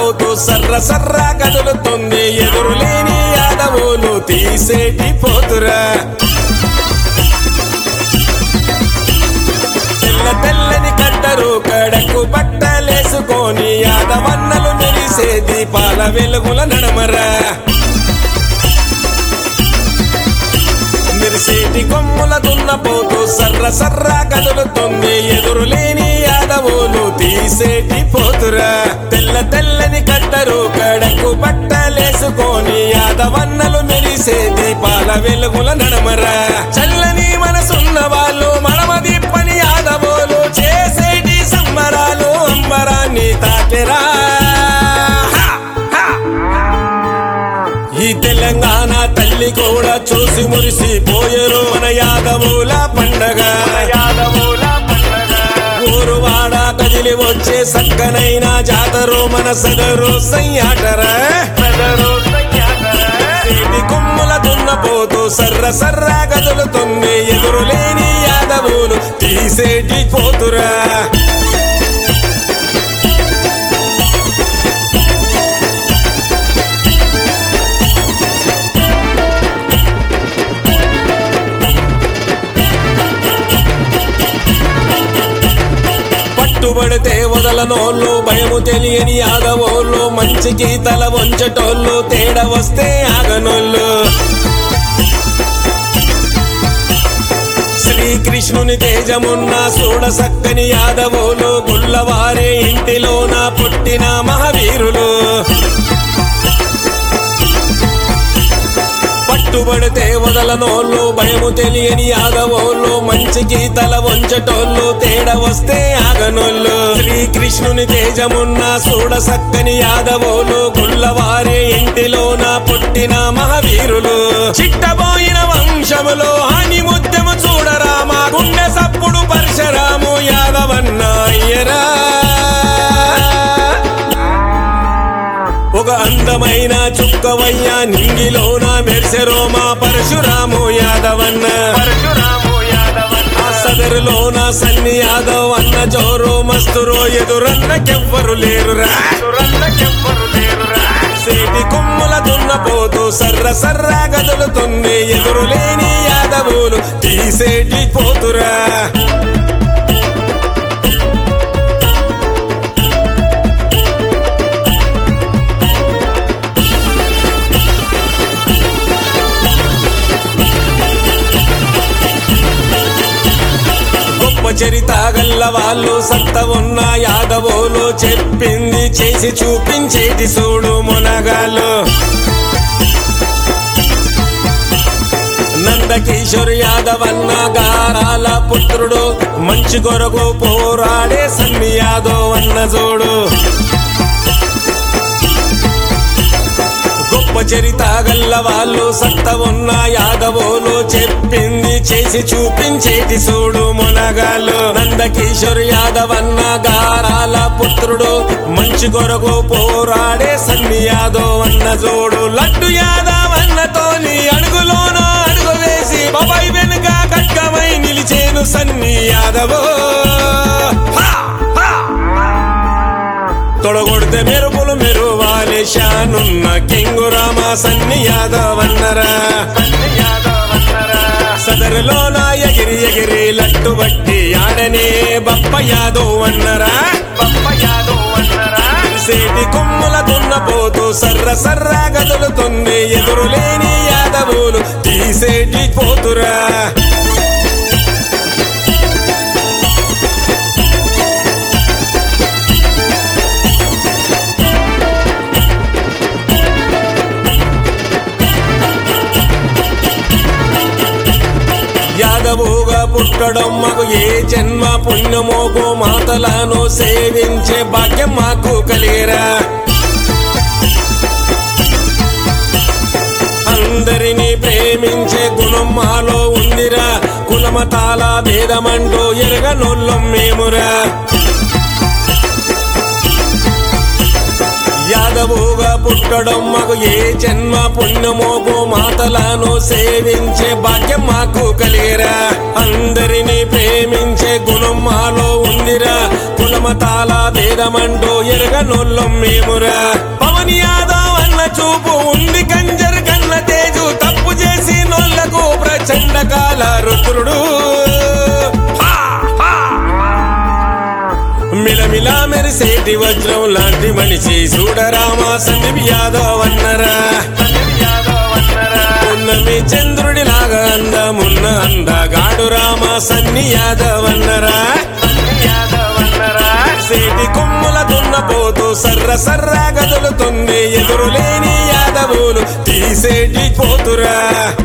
దున్నపోతూ సర్ర సర్ర కదులుతుంది ఎదురులేని యాదవులు తీసేటి పోతురా తెల్ల తెల్లని కట్టరు కడకు బట్టలేసుకొని యాదవన్నలు మెరిసే దీపాల వెలుగుల నడమరా మెరిసేటి కొమ్ముల దున్నపోతూ సర్ర సర్ర కదులుతుంది ఎదురులేని యాదవులు తీసేటి పోతురా తెల్ల తెల్లని కట్టరు కడకు బట్టలేసుకొని యాదవన్నలు మెరిసే దీపాల వెలుగుల నడమరా చల్లని మనసున్న వాళ్ళు మనమది పని యాదవులు చేసేటి సంబరాలు అంబరాన్ని తాకెరా హా! హా! ఈ తెలంగాణ తల్లి కూడా చూసి మురిసి పోయరు మన యాదవుల పండగ యాదవుల పండగ ఊరువాడ కదిలి వచ్చే సక్కనైన జాతరు మన సగరు సయ్యాటరా ప్రజలు సయ్యాదర ఇది కొమ్ముల దున్నపోతూ సర్ర సర్ర కదులుతుంది ఎదురులేని యాదవులు తీసేటి పోతురా పట్టుబడితే వదలనోళ్ళు భయము తెలియని యాదవోళ్ళు మంచికి తల వంచటోళ్ళు తేడా వస్తే ఆగనోళ్ళు శ్రీకృష్ణుని తేజమున్న చూడ సక్కని యాదవులు గుల్లవారే ఇంటిలోన పుట్టిన మహావీరులు పట్టుబడితే వదలనోళ్ళు భయము తెలియని యాదవోళ్ళు మంచికి తల వంచటోళ్ళు తేడా వస్తే ఆగనోళ్ళు శ్రీకృష్ణుని తేజమున్న చూడ సక్కని యాదవోలు గుల్లవారే ఇంటిలోన పుట్టిన మహావీరులు చిట్టబోయిన వంశములో హాని ముద్దము చూడరామా గుండె సప్పుడు పరశరాము యాదవన్న అయ్యరా ఒక అందమైన చుక్కవయ్య నింగిలోన మెర్సెరో మా పరశురాము యాదవన్న పరశురాము యాదవన్న ఆ సదరులోన సన్ని యాదవ్ అన్న జోరు మస్తురో ఎదురన్నకెవ్వరు లేరురా సురన్నకెవ్వరు లేరురా సేటి కొమ్ముల దున్నపోతూ సర్ర సర్ర గదులుతుంది ఎదురులేని యాదవులు తీసేటి పోతురా గొప్ప చరిత గల్ల వాళ్ళు సత్త ఉన్న యాదవులు చెప్పింది చేసి చూపించేటి చూడు మునగాలు నందకిషోర్ యాదవ్ అన్న గారాల పుత్రుడు మంచి కొరకు పోరాడే సన్ని యాదవ్ అన్న చూడు గొప్ప చరిత గల్ల వాళ్ళు సత్త ఉన్న యాదవులు చెప్పింది చేసి చూపించేటి చూడు మునగాలు నందకిషోర్ యాదవ్ అన్న గారాల పుత్రుడు మంచి కొరకు పోరాడే సన్ని యాదవ్ అన్న చూడు లడ్డు యాదవ్ అన్నతోని అడుగులోన అడుగు వేసి బాబాయ్ వెనుక ఖడ్గమై నిలిచేను సన్ని యాదవో హా! హా! తొడగొడితే మెరుపులు మెరువాలి షానున్న కింగు రామ సన్ని యాదవ్ అన్నరా సన్ని యాదవన్నరా సదరులోన ఎగిరి ఎగిరి లట్టు బట్టి ఆడనే బప్ప యాదవ్ అన్నరా పప్ప యాదవన్నరా సేటి కొమ్ముల దున్నపోతూ సర్ర సర్ర గదులుతుంది ఎదురులేని యాదవులు తీసేటి పోతురా యాదవుగా పుట్టడం మాకు ఏ జన్మ పుణ్యమోగో మాతలను సేవించే భాగ్యం మాకు కలిగిరా అందరినీ ప్రేమించే గుణం మాలో ఉందిరా కులమతాల భేదమంటూ ఎరగనోళ్ళం మేమురా యాదవుగా పుట్టడం మాకు ఏ జన్మ పుణ్యమోగో మాతలను సేవించే భాగ్యం మాకు కలిగిరా అందరినీ ప్రేమించే గుణం మాలో ఉందిరా కుల కులమతాల భేదమంటూ ఎరగనోళ్ళం మేమురా పవన్ యాదవ్ అన్న చూపు ఉంది కంజర్ కన్న తేజు తప్పు చేసి నోళ్లకు ప్రచండ కాల రుద్రుడు హా, హా. మిలమిలా మెరిసేటి వజ్రం లాంటి మనిషి చూడరామ సందీప్ యాదవ్ అన్నరా సందీప్ యాదవ్ అన్నరా ఉన్నమి చంద్రుడి లాగా అందమున్న అందగాడు రామ సన్ని యాదవ్ అన్నరా సన్ని యాదవ్ అన్నరా సేటి కొమ్ముల దున్నపోతూ సర్ర సర్ర గదులుతుంది ఎదురులేని యాదవులు తీసేటి పోతురా